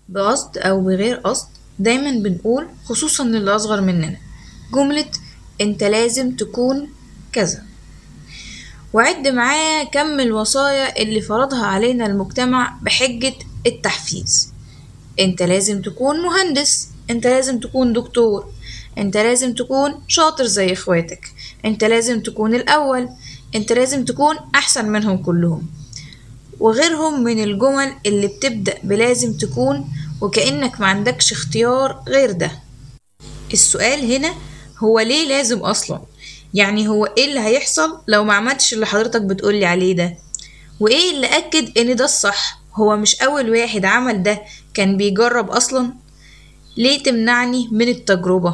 بقصد أو بغير قصد دايما بنقول خصوصا للي أصغر مننا جملة انت لازم تكون كذا وعد معايا كم الوصايا اللي فرضها علينا المجتمع بحجة التحفيز انت لازم تكون مهندس انت لازم تكون دكتور انت لازم تكون شاطر زي اخواتك انت لازم تكون الاول انت لازم تكون احسن منهم كلهم وغيرهم من الجمل اللي بتبدأ بلازم تكون وكأنك ما عندكش اختيار غير ده السؤال هنا هو ليه لازم اصلا يعني هو ايه اللي هيحصل لو ما عملتش اللي حضرتك بتقولي عليه ده وايه اللي اكد ان ده الصح هو مش اول واحد عمل ده كان بيجرب اصلا ليه تمنعني من التجربة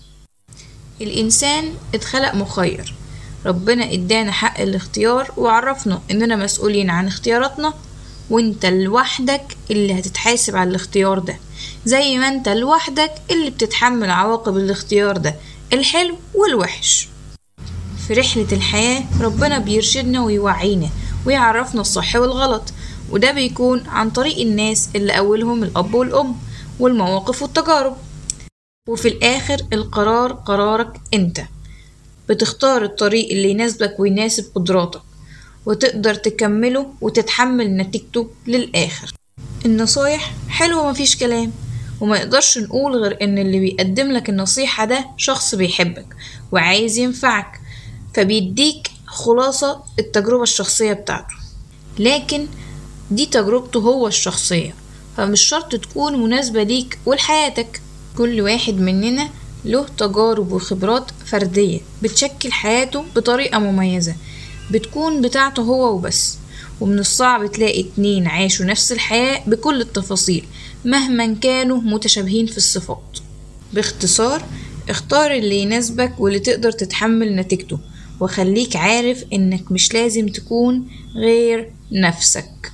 الانسان اتخلق مخير ربنا ادانا حق الاختيار وعرفنا اننا مسؤولين عن اختياراتنا وانت لوحدك اللي هتتحاسب على الاختيار ده زي ما انت لوحدك اللي بتتحمل عواقب الاختيار ده الحلو والوحش في رحلة الحياة ربنا بيرشدنا ويوعينا ويعرفنا الصح والغلط وده بيكون عن طريق الناس اللي أولهم الأب والأم والمواقف والتجارب وفي الآخر القرار قرارك أنت بتختار الطريق اللي يناسبك ويناسب قدراتك وتقدر تكمله وتتحمل نتيجته للآخر النصايح حلوة مفيش كلام وما يقدرش نقول غير ان اللي بيقدم لك النصيحة ده شخص بيحبك وعايز ينفعك فبيديك خلاصة التجربة الشخصية بتاعته لكن دي تجربته هو الشخصية فمش شرط تكون مناسبة ليك ولحياتك كل واحد مننا له تجارب وخبرات فردية بتشكل حياته بطريقة مميزة بتكون بتاعته هو وبس ومن الصعب تلاقي اتنين عاشوا نفس الحياة بكل التفاصيل مهما كانوا متشابهين في الصفات باختصار اختار اللي يناسبك واللي تقدر تتحمل نتيجته وخليك عارف انك مش لازم تكون غير نفسك